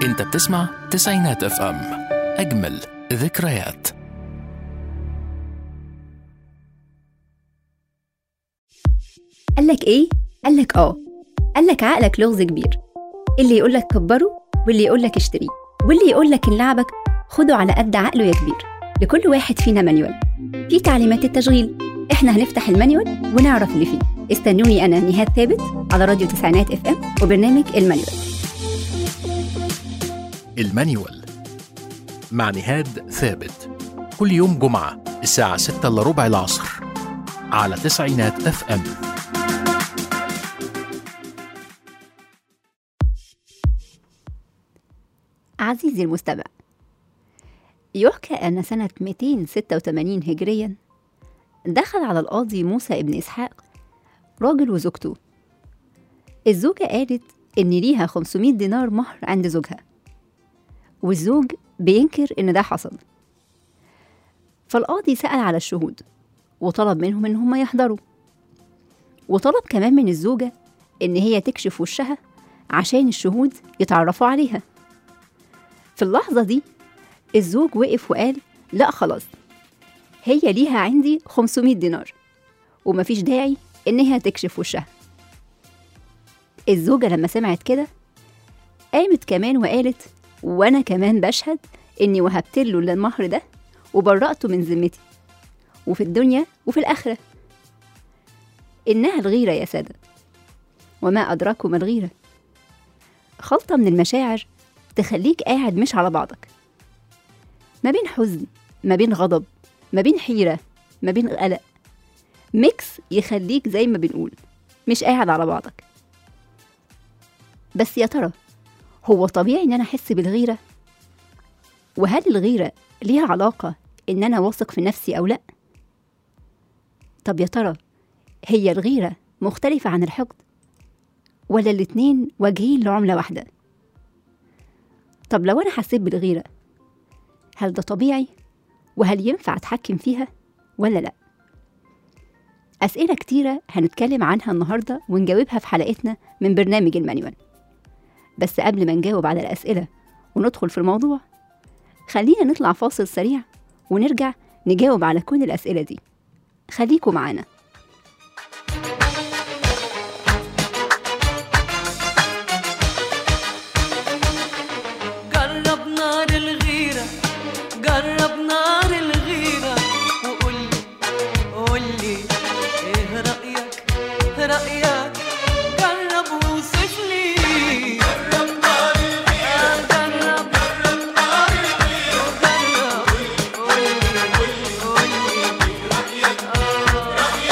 انت بتسمع تسعينات اف ام اجمل ذكريات قالك ايه؟ قالك اه قالك عقلك لغز كبير اللي يقولك كبره واللي يقولك اشتريه واللي يقولك ان لعبك خده على قد عقله يا كبير لكل واحد فينا مانيوال في تعليمات التشغيل احنا هنفتح المانيوال ونعرف اللي فيه استنوني انا نهاد ثابت على راديو تسعينات اف ام وبرنامج المانيوال المانيوال مع نهاد ثابت كل يوم جمعة الساعة 6 إلا ربع العصر على تسعينات اف ام عزيزي المستمع يحكى أن سنة 286 هجريا دخل على القاضي موسى ابن إسحاق راجل وزوجته الزوجة قالت إن ليها 500 دينار مهر عند زوجها والزوج بينكر إن ده حصل فالقاضي سأل على الشهود وطلب منهم إن هم يحضروا وطلب كمان من الزوجة إن هي تكشف وشها عشان الشهود يتعرفوا عليها في اللحظة دي الزوج وقف وقال لا خلاص هي ليها عندي 500 دينار ومفيش داعي إن هي تكشف وشها الزوجة لما سمعت كده قامت كمان وقالت وأنا كمان بشهد إني وهبت له المهر ده وبرأته من ذمتي وفي الدنيا وفي الآخرة إنها الغيرة يا سادة وما أدراكم الغيرة خلطة من المشاعر تخليك قاعد مش على بعضك ما بين حزن ما بين غضب ما بين حيرة ما بين قلق ميكس يخليك زي ما بنقول مش قاعد على بعضك بس يا ترى هو طبيعي ان انا احس بالغيرة وهل الغيرة ليها علاقة ان انا واثق في نفسي او لا طب يا ترى هي الغيرة مختلفة عن الحقد ولا الاتنين واجهين لعملة واحدة طب لو أنا حسيت بالغيرة هل ده طبيعي؟ وهل ينفع أتحكم فيها ولا لأ؟ أسئلة كتيرة هنتكلم عنها النهاردة ونجاوبها في حلقتنا من برنامج المانيوال بس قبل ما نجاوب على الأسئلة وندخل في الموضوع خلينا نطلع فاصل سريع ونرجع نجاوب على كل الأسئلة دي خليكوا معانا جرب نار الغيرة جرب نار الغيرة وقولي قولي ايه رأيك رأيك جرب ووصف لي جرب نار الغيرة جرب جرب نار الغيرة جرب قولي قولي رأيك رأيك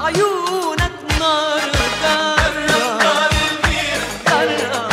عيونك نار جرب جرب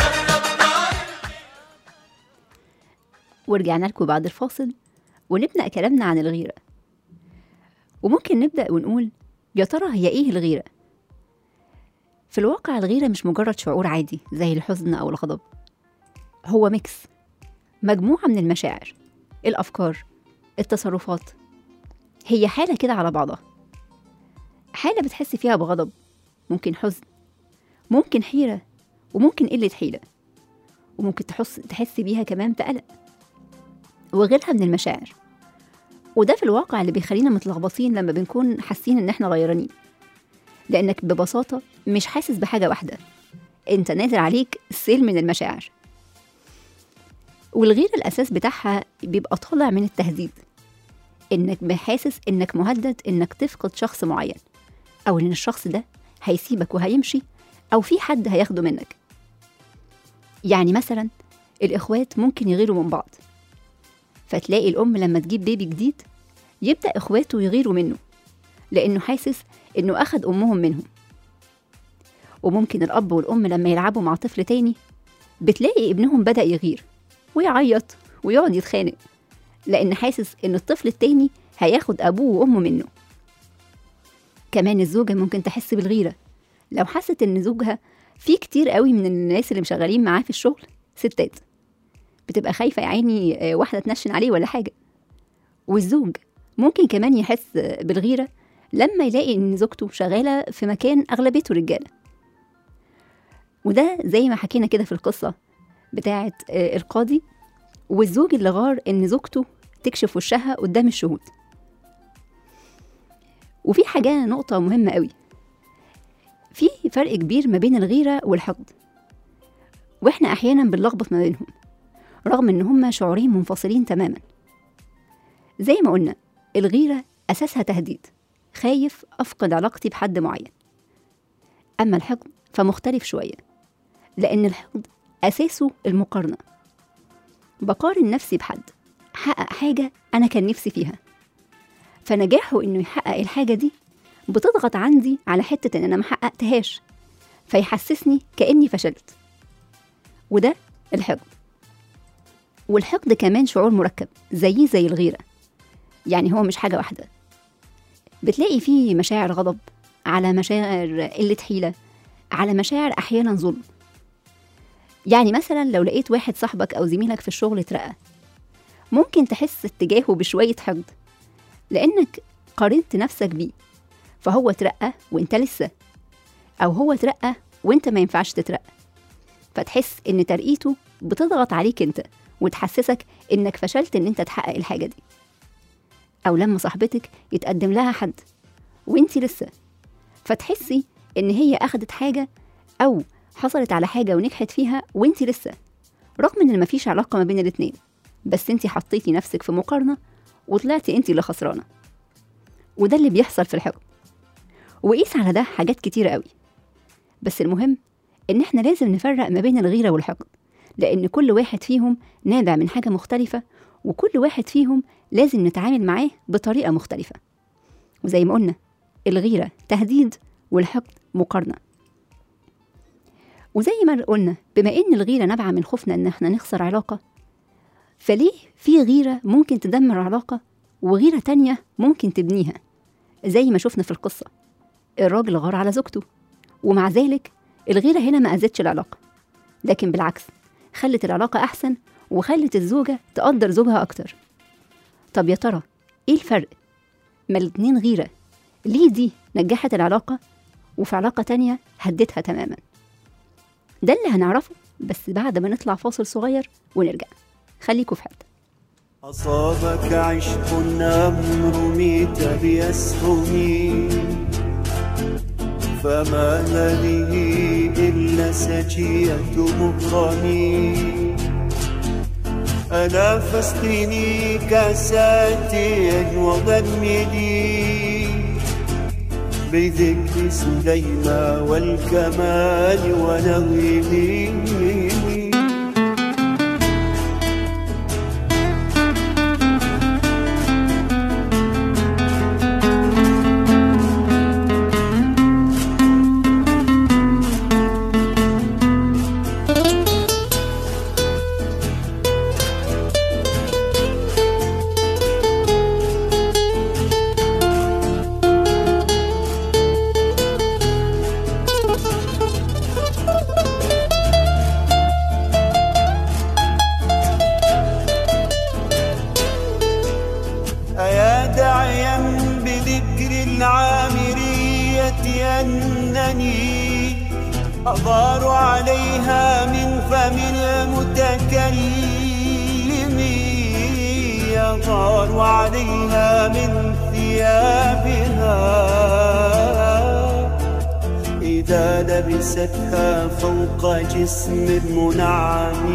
ورجعنا لكم بعد الفاصل ونبدأ كلامنا عن الغيرة وممكن نبدأ ونقول يا ترى هي إيه الغيرة؟ في الواقع الغيرة مش مجرد شعور عادي زي الحزن أو الغضب هو ميكس مجموعة من المشاعر الأفكار التصرفات هي حالة كده على بعضها حالة بتحس فيها بغضب ممكن حزن ممكن حيرة وممكن قلة حيلة وممكن تحس تحس بيها كمان بقلق وغيرها من المشاعر وده في الواقع اللي بيخلينا متلخبطين لما بنكون حاسين ان احنا غيرانين لانك ببساطة مش حاسس بحاجة واحدة انت نازل عليك سيل من المشاعر والغيرة الأساس بتاعها بيبقى طالع من التهديد إنك بحاسس إنك مهدد إنك تفقد شخص معين أو إن الشخص ده هيسيبك وهيمشي أو في حد هياخده منك يعني مثلا الإخوات ممكن يغيروا من بعض فتلاقي الأم لما تجيب بيبي جديد يبدأ إخواته يغيروا منه لأنه حاسس إنه أخد أمهم منهم وممكن الأب والأم لما يلعبوا مع طفل تاني بتلاقي ابنهم بدأ يغير ويعيط ويقعد يتخانق لأن حاسس إن الطفل التاني هياخد أبوه وأمه منه كمان الزوجة ممكن تحس بالغيرة لو حست إن زوجها في كتير قوي من الناس اللي مشغلين معاه في الشغل ستات بتبقى خايفة يا عيني آه، واحدة تنشن عليه ولا حاجة والزوج ممكن كمان يحس بالغيرة لما يلاقي إن زوجته شغالة في مكان أغلبيته رجالة وده زي ما حكينا كده في القصة بتاعة آه، القاضي والزوج اللي غار إن زوجته تكشف وشها قدام الشهود وفي حاجة نقطة مهمة قوي في فرق كبير ما بين الغيرة والحقد واحنا أحيانا بنلخبط ما بينهم رغم إن هما شعورين منفصلين تماما زي ما قلنا الغيرة أساسها تهديد خايف أفقد علاقتي بحد معين أما الحقد فمختلف شوية لأن الحقد أساسه المقارنة بقارن نفسي بحد حقق حاجة أنا كان نفسي فيها فنجاحه إنه يحقق الحاجة دي بتضغط عندي على حتة إن أنا محققتهاش فيحسسني كأني فشلت وده الحقد والحقد كمان شعور مركب زيه زي الغيرة يعني هو مش حاجة واحدة بتلاقي فيه مشاعر غضب على مشاعر قلة حيلة على مشاعر أحيانا ظلم يعني مثلا لو لقيت واحد صاحبك أو زميلك في الشغل اترقى ممكن تحس اتجاهه بشوية حقد لأنك قارنت نفسك بيه فهو اترقى وانت لسه أو هو اترقى وانت ما ينفعش تترقى فتحس إن ترقيته بتضغط عليك انت وتحسسك إنك فشلت إن انت تحقق الحاجة دي أو لما صاحبتك يتقدم لها حد وانت لسه فتحسي إن هي أخدت حاجة أو حصلت على حاجة ونجحت فيها وانت لسه رغم إن مفيش علاقة ما بين الاتنين بس انت حطيتي نفسك في مقارنة وطلعتي انت اللي خسرانة وده اللي بيحصل في الحقد وقيس على ده حاجات كتيرة قوي بس المهم إن إحنا لازم نفرق ما بين الغيرة والحقد لأن كل واحد فيهم نابع من حاجة مختلفة وكل واحد فيهم لازم نتعامل معاه بطريقة مختلفة وزي ما قلنا الغيرة تهديد والحقد مقارنة وزي ما قلنا بما إن الغيرة نابعة من خوفنا إن إحنا نخسر علاقة فليه في غيرة ممكن تدمر علاقة وغيرة تانية ممكن تبنيها زي ما شفنا في القصة الراجل غار على زوجته ومع ذلك الغيرة هنا ما أذتش العلاقة لكن بالعكس خلت العلاقة أحسن وخلت الزوجة تقدر زوجها أكتر طب يا ترى إيه الفرق ما الاتنين غيرة ليه دي نجحت العلاقة وفي علاقة تانية هدتها تماما ده اللي هنعرفه بس بعد ما نطلع فاصل صغير ونرجع خليكوا في حته أصابك عشق أم رميت بأسهم فما هذه إلا سجية مغرم أنا فاسقني كاساتي وضمني بذكر سليمان والكمال ونغمه أنني أغار عليها من فم المتكلم يغار عليها من ثيابها إذا لبستها فوق جسم منعم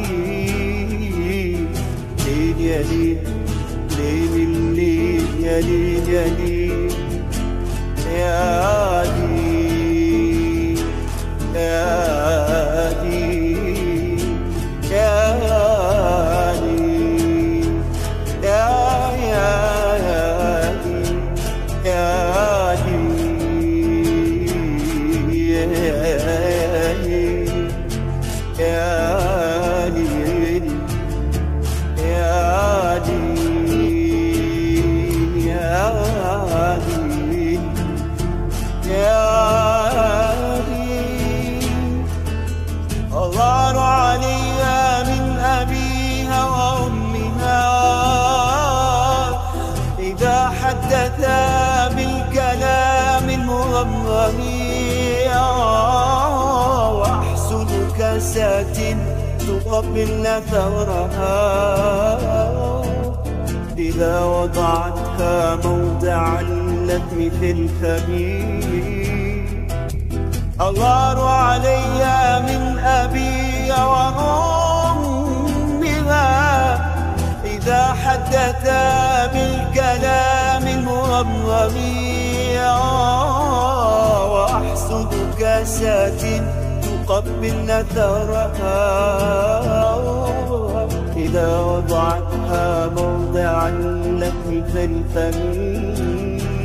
ليل يليل ليل الليل يليل يليل يا ليل يا ليل يا ليل يا يا يا ليل يا ليل يا ليل يا ليل يا ليل يا ليل غار عليها من أبيها وأمها إذا حدثا بالكلام المغمض وأحسن كاسات تقبل ثورها إذا وضعتها موضع اللثم في الكبير أغار علي من أبي وأمها إذا حدثا بالكلام المغمض وأحسد كاسات تقبل ثرها إذا وضعتها موضع اللحم في الفم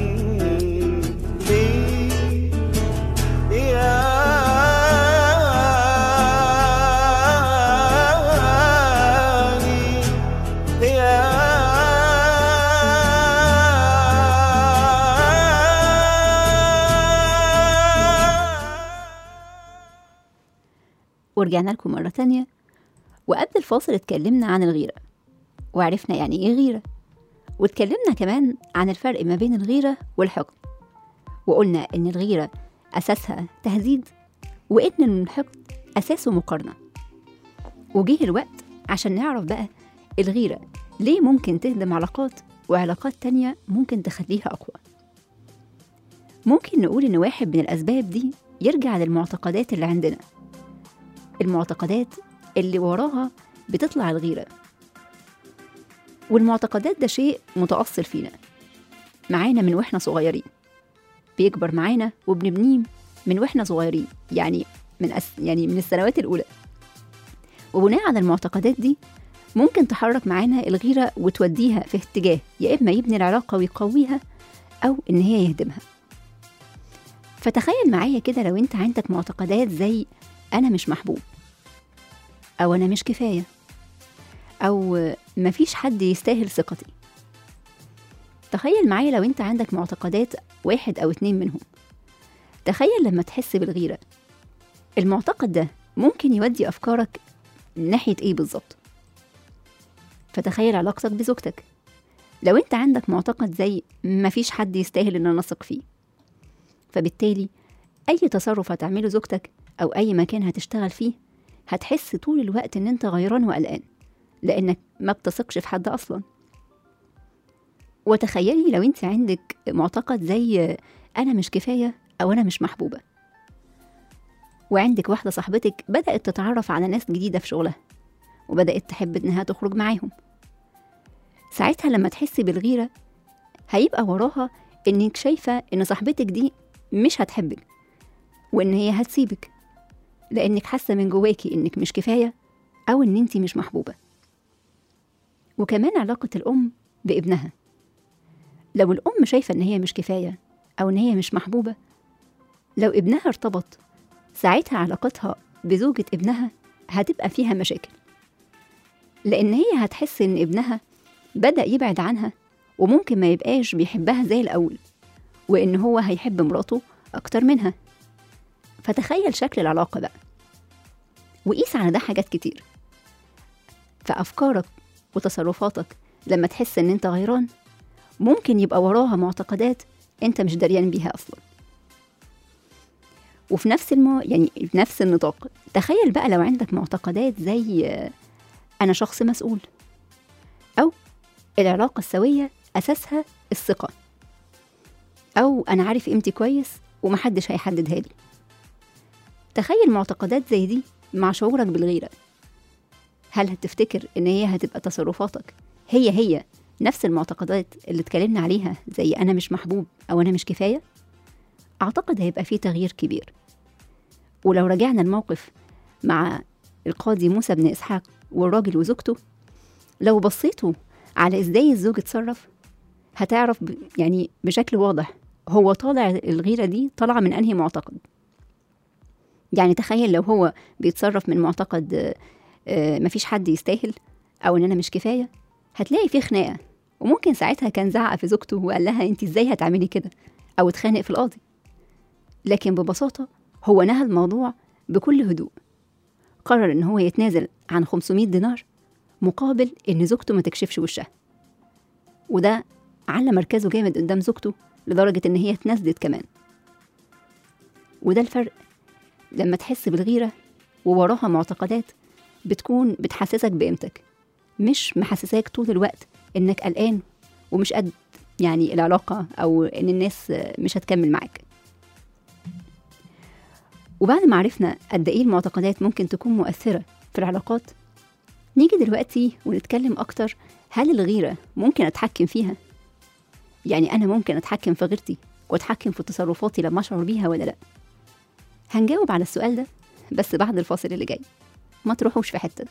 ورجعنا لكم مرة تانية وقبل الفاصل اتكلمنا عن الغيرة وعرفنا يعني ايه غيرة واتكلمنا كمان عن الفرق ما بين الغيرة والحقد وقلنا ان الغيرة أساسها تهديد وإن الحقد أساسه مقارنة وجه الوقت عشان نعرف بقى الغيرة ليه ممكن تهدم علاقات وعلاقات تانية ممكن تخليها أقوى ممكن نقول إن واحد من الأسباب دي يرجع للمعتقدات اللي عندنا المعتقدات اللي وراها بتطلع الغيرة والمعتقدات ده شيء متأصل فينا معانا من واحنا صغيرين بيكبر معانا وبنبنيه من واحنا صغيرين يعني من أس... يعني من السنوات الأولى وبناء على المعتقدات دي ممكن تحرك معانا الغيرة وتوديها في اتجاه يا إما يبني العلاقة ويقويها أو إن هي يهدمها فتخيل معايا كده لو أنت عندك معتقدات زي أنا مش محبوب أو أنا مش كفاية أو مفيش حد يستاهل ثقتي تخيل معايا لو أنت عندك معتقدات واحد أو اتنين منهم تخيل لما تحس بالغيرة المعتقد ده ممكن يودي أفكارك ناحية إيه بالظبط فتخيل علاقتك بزوجتك لو أنت عندك معتقد زي مفيش حد يستاهل إن أنا أثق فيه فبالتالي أي تصرف هتعمله زوجتك أو أي مكان هتشتغل فيه هتحس طول الوقت إن أنت غيران وقلقان لأنك ما بتثقش في حد أصلا وتخيلي لو أنت عندك معتقد زي أنا مش كفاية أو أنا مش محبوبة وعندك واحدة صاحبتك بدأت تتعرف على ناس جديدة في شغلها وبدأت تحب إنها تخرج معاهم ساعتها لما تحسي بالغيرة هيبقى وراها إنك شايفة إن صاحبتك دي مش هتحبك وإن هي هتسيبك لأنك حاسة من جواكي إنك مش كفاية أو إن أنتي مش محبوبة وكمان علاقة الأم بابنها لو الأم شايفة إن هي مش كفاية أو إن هي مش محبوبة لو ابنها ارتبط ساعتها علاقتها بزوجة ابنها هتبقى فيها مشاكل لأن هي هتحس إن ابنها بدأ يبعد عنها وممكن ما يبقاش بيحبها زي الأول وإن هو هيحب مراته أكتر منها فتخيل شكل العلاقة بقى وقيس على ده حاجات كتير فأفكارك وتصرفاتك لما تحس إن أنت غيران ممكن يبقى وراها معتقدات أنت مش دريان بيها أصلا وفي نفس المو... يعني في نفس النطاق تخيل بقى لو عندك معتقدات زي آه، أنا شخص مسؤول أو العلاقة السوية أساسها الثقة أو أنا عارف قيمتي كويس ومحدش هيحددها لي تخيل معتقدات زي دي مع شعورك بالغيرة هل هتفتكر إن هي هتبقى تصرفاتك هي هي نفس المعتقدات اللي اتكلمنا عليها زي أنا مش محبوب أو أنا مش كفاية؟ أعتقد هيبقى فيه تغيير كبير ولو رجعنا الموقف مع القاضي موسى بن إسحاق والراجل وزوجته لو بصيتوا على إزاي الزوج اتصرف هتعرف ب- يعني بشكل واضح هو طالع الغيرة دي طالعة من أنهي معتقد يعني تخيل لو هو بيتصرف من معتقد آه، آه، مفيش حد يستاهل أو إن أنا مش كفاية هتلاقي فيه خناقة وممكن ساعتها كان زعق في زوجته وقال لها انت ازاي هتعملي كده او اتخانق في القاضي لكن ببساطة هو نهى الموضوع بكل هدوء قرر ان هو يتنازل عن 500 دينار مقابل ان زوجته ما تكشفش وشها وده على مركزه جامد قدام زوجته لدرجة ان هي اتنازلت كمان وده الفرق لما تحس بالغيرة ووراها معتقدات بتكون بتحسسك بقيمتك مش محسساك طول الوقت انك قلقان ومش قد يعني العلاقة او ان الناس مش هتكمل معاك وبعد ما عرفنا قد ايه المعتقدات ممكن تكون مؤثرة في العلاقات نيجي دلوقتي ونتكلم اكتر هل الغيرة ممكن اتحكم فيها يعني انا ممكن اتحكم في غيرتي واتحكم في تصرفاتي لما اشعر بيها ولا لا هنجاوب على السؤال ده بس بعد الفاصل اللي جاي ما تروحوش في حته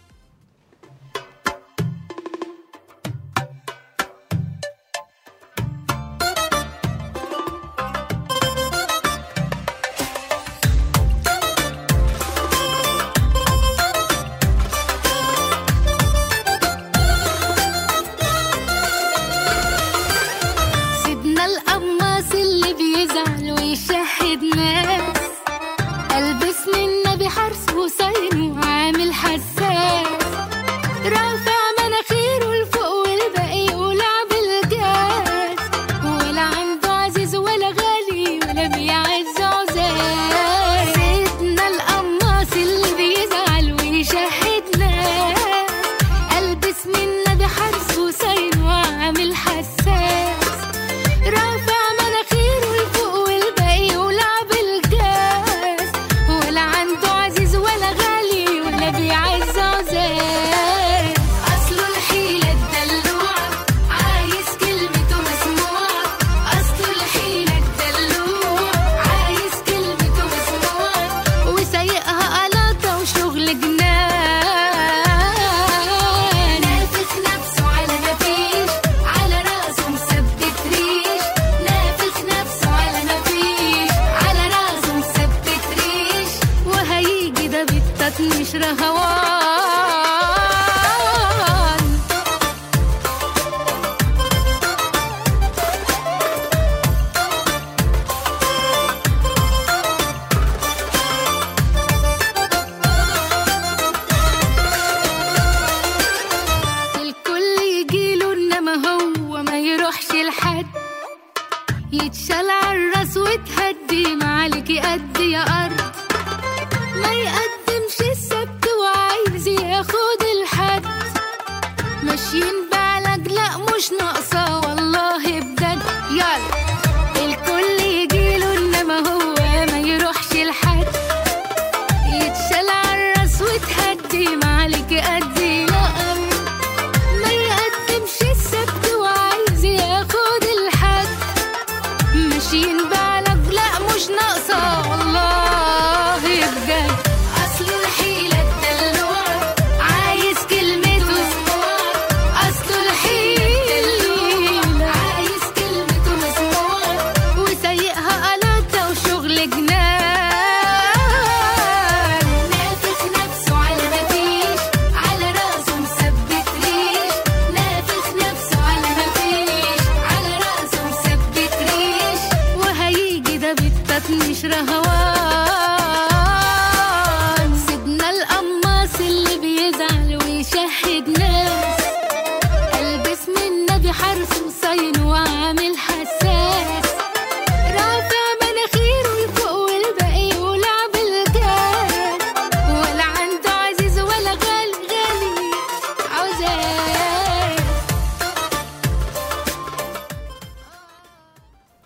سيبنا القماص اللي بيزعل ويشهد ناس البس من النبي حرس وصين وعامل حساس رافع مناخيره لفوق والباقي يولع بالجاز ولا عنده عزيز ولا غالي ولا بيعز عزاز سيدنا القماص اللي بيزعل ويشهد ناس البس من النبي حرس وصين وعامل حساس رافع مناخيره لفوق والباقي يولع بالجاز ولا عنده عزيز ولا غالي ولا بيعز عزاز اصله الحيلة الدلوعة عايز كلمته مسموعة اصله الحيلة الدلوعة عايز كلمته مسموعة وسايقها قلاطة وشغل جنان نافخ نفسه على مفيش على راسه مثبت ريش نافخ نفسه على مفيش على راسه مثبت ريش وهيجي ده بالتطنيش رهوان الكل يجيله انما هو ما يروحش لحد يتشال عالراس وتهدي معالك قد يا ارض ما يقدمش السبت وعايز ياخد الحد ماشيين بعلاج لا مش ناقصه والله بجد يلا الكل يجيله انما هو ما يروحش لحد يتشال عالراس وتهدي معالك قد يا ارض ما يقدمش السبت وعايز ياخد الحد ماشيين بعلب لا مش ناقصة والله بجد أصل الحيلة الدلوعة عايز كلمته مسموعة أصل الحيلة عايز كلمته مسموعة وسايقها قلاطة وشغل جنان نافخ نفسه على مفيش على راسه مثبت ريش نافخ نفسه على مفيش على راسه مثبت ريش وهيجي ده بالتطنيش رهوان سيبنا القماص اللي بيزعل ويشهد ناس البس من نبي حرف وصين وعامل حساس رافع مناخيره لفوق والباقي يولع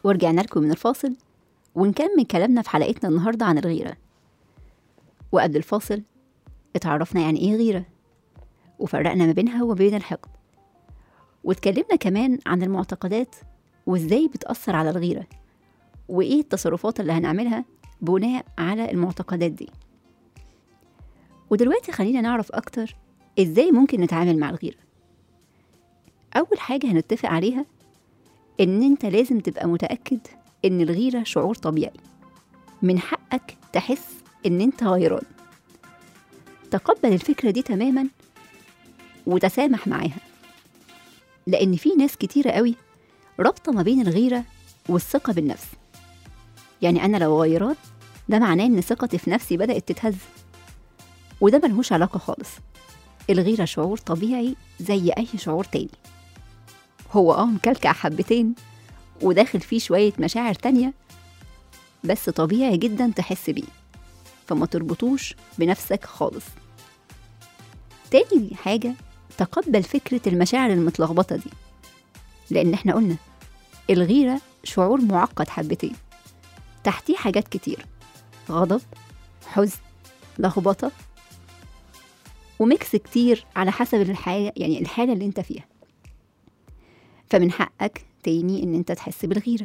ورجعنا لكم من الفاصل ونكمل كلامنا في حلقتنا النهاردة عن الغيرة وقبل الفاصل اتعرفنا يعني ايه غيرة وفرقنا ما بينها وبين الحقد واتكلمنا كمان عن المعتقدات وازاي بتأثر على الغيرة وايه التصرفات اللي هنعملها بناء على المعتقدات دي ودلوقتي خلينا نعرف أكتر ازاي ممكن نتعامل مع الغيرة أول حاجة هنتفق عليها إن أنت لازم تبقى متأكد إن الغيرة شعور طبيعي من حقك تحس إن أنت غيران تقبل الفكرة دي تماما وتسامح معاها لأن في ناس كتيرة قوي رابطة ما بين الغيرة والثقة بالنفس يعني أنا لو غيران ده معناه إن ثقتي في نفسي بدأت تتهز وده ملهوش علاقة خالص الغيرة شعور طبيعي زي أي شعور تاني هو اه مكلكع حبتين وداخل فيه شوية مشاعر تانية بس طبيعي جدا تحس بيه فما تربطوش بنفسك خالص تاني حاجة تقبل فكرة المشاعر المتلخبطة دي لأن احنا قلنا الغيرة شعور معقد حبتين تحتيه حاجات كتير غضب حزن لخبطة وميكس كتير على حسب الحاجة يعني الحالة اللي انت فيها فمن حقك تاني ان انت تحس بالغيرة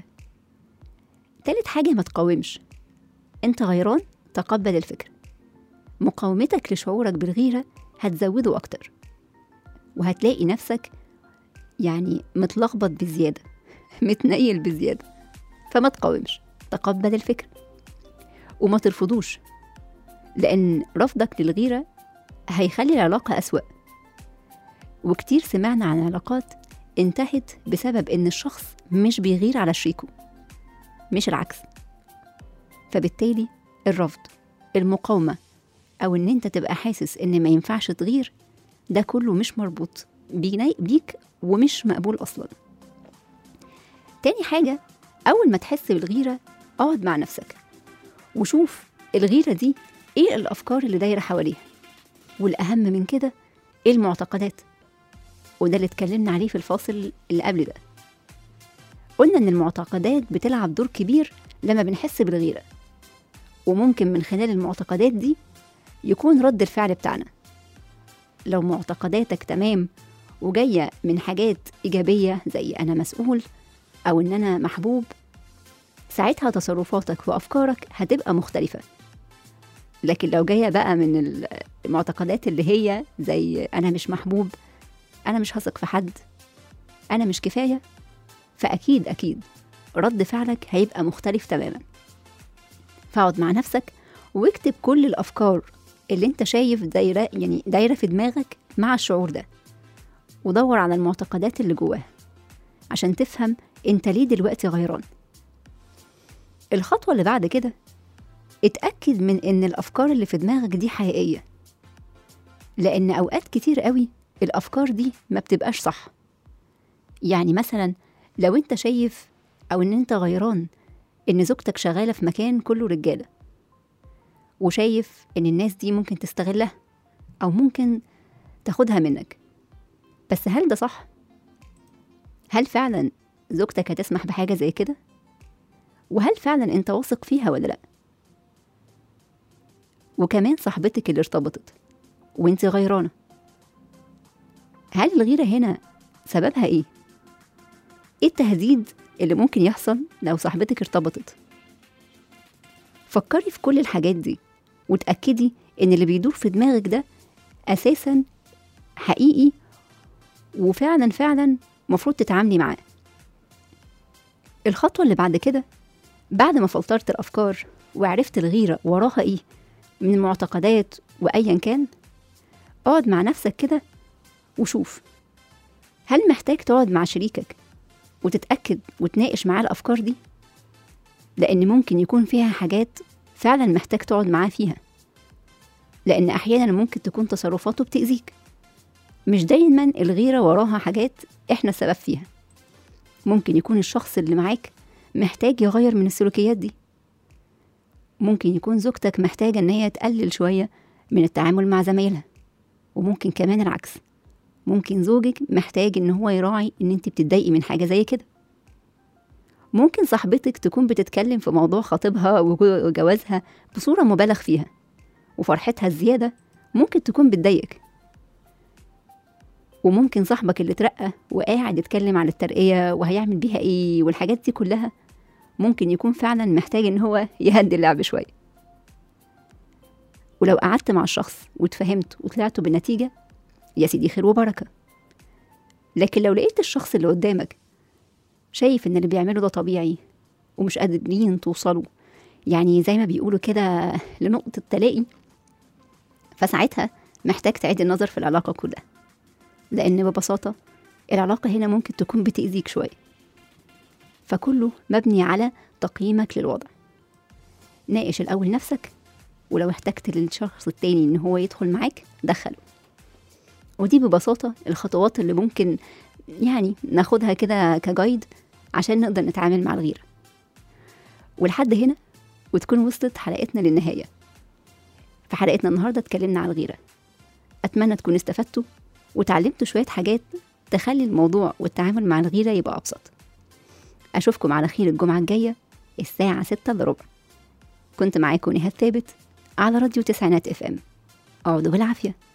تالت حاجة ما تقاومش انت غيران تقبل الفكرة مقاومتك لشعورك بالغيرة هتزوده أكتر وهتلاقي نفسك يعني متلخبط بزيادة متنيل بزيادة فما تقاومش تقبل الفكرة وما ترفضوش لأن رفضك للغيرة هيخلي العلاقة أسوأ وكتير سمعنا عن علاقات انتهت بسبب إن الشخص مش بيغير على شريكه مش العكس فبالتالي الرفض المقاومة أو إن أنت تبقى حاسس إن ما ينفعش تغير ده كله مش مربوط بينا- بيك ومش مقبول أصلا تاني حاجة أول ما تحس بالغيرة اقعد مع نفسك وشوف الغيرة دي إيه الأفكار اللي دايرة حواليها والأهم من كده إيه المعتقدات وده اللي اتكلمنا عليه في الفاصل اللي قبل ده قلنا إن المعتقدات بتلعب دور كبير لما بنحس بالغيرة وممكن من خلال المعتقدات دي يكون رد الفعل بتاعنا لو معتقداتك تمام وجاية من حاجات إيجابية زي أنا مسؤول أو إن أنا محبوب ساعتها تصرفاتك وأفكارك هتبقى مختلفة لكن لو جاية بقى من المعتقدات اللي هي زي أنا مش محبوب أنا مش هثق في حد أنا مش كفاية فأكيد أكيد رد فعلك هيبقى مختلف تماما فاقعد مع نفسك واكتب كل الأفكار اللي انت شايف دايرة يعني دايرة في دماغك مع الشعور ده ودور على المعتقدات اللي جواها عشان تفهم انت ليه دلوقتي غيران الخطوة اللي بعد كده اتأكد من ان الأفكار اللي في دماغك دي حقيقية لأن أوقات كتير قوي الأفكار دي ما بتبقاش صح يعني مثلا لو انت شايف أو ان انت غيران ان زوجتك شغالة في مكان كله رجالة وشايف ان الناس دي ممكن تستغلها او ممكن تاخدها منك بس هل ده صح هل فعلا زوجتك هتسمح بحاجه زي كده وهل فعلا انت واثق فيها ولا لا وكمان صاحبتك اللي ارتبطت وانت غيرانه هل الغيره هنا سببها ايه ايه التهديد اللي ممكن يحصل لو صاحبتك ارتبطت فكري في كل الحاجات دي وتأكدي إن اللي بيدور في دماغك ده أساسا حقيقي وفعلا فعلا مفروض تتعاملي معاه الخطوة اللي بعد كده بعد ما فلترت الأفكار وعرفت الغيرة وراها إيه من معتقدات وأيا كان اقعد مع نفسك كده وشوف هل محتاج تقعد مع شريكك وتتأكد وتناقش معاه الأفكار دي لأن ممكن يكون فيها حاجات فعلا محتاج تقعد معاه فيها لأن أحيانا ممكن تكون تصرفاته بتأذيك مش دايما الغيرة وراها حاجات إحنا السبب فيها ممكن يكون الشخص اللي معاك محتاج يغير من السلوكيات دي ممكن يكون زوجتك محتاجة إن هي تقلل شوية من التعامل مع زمايلها وممكن كمان العكس ممكن زوجك محتاج إن هو يراعي إن أنت بتتضايقي من حاجة زي كده ممكن صاحبتك تكون بتتكلم في موضوع خطيبها وجو- وجوازها بصورة مبالغ فيها وفرحتها الزيادة ممكن تكون بتضايقك وممكن صاحبك اللي اترقى وقاعد يتكلم عن الترقية وهيعمل بيها ايه والحاجات دي كلها ممكن يكون فعلا محتاج ان هو يهدي اللعب شوية ولو قعدت مع الشخص واتفهمت وطلعتوا بالنتيجة يا سيدي خير وبركة لكن لو لقيت الشخص اللي قدامك شايف ان اللي بيعمله ده طبيعي ومش قادرين توصلوا يعني زي ما بيقولوا كده لنقطة تلاقي فساعتها محتاج تعيد النظر في العلاقة كلها لأن ببساطة العلاقة هنا ممكن تكون بتأذيك شوية فكله مبني على تقييمك للوضع ناقش الأول نفسك ولو احتجت للشخص التاني إن هو يدخل معاك دخله ودي ببساطة الخطوات اللي ممكن يعني ناخدها كده كجايد عشان نقدر نتعامل مع الغيرة ولحد هنا وتكون وصلت حلقتنا للنهاية في حلقتنا النهاردة اتكلمنا على الغيرة أتمنى تكونوا استفدتوا وتعلمتوا شوية حاجات تخلي الموضوع والتعامل مع الغيرة يبقى أبسط أشوفكم على خير الجمعة الجاية الساعة ستة إلا ربع كنت معاكم نهاد ثابت على راديو تسعينات اف ام اقعدوا بالعافيه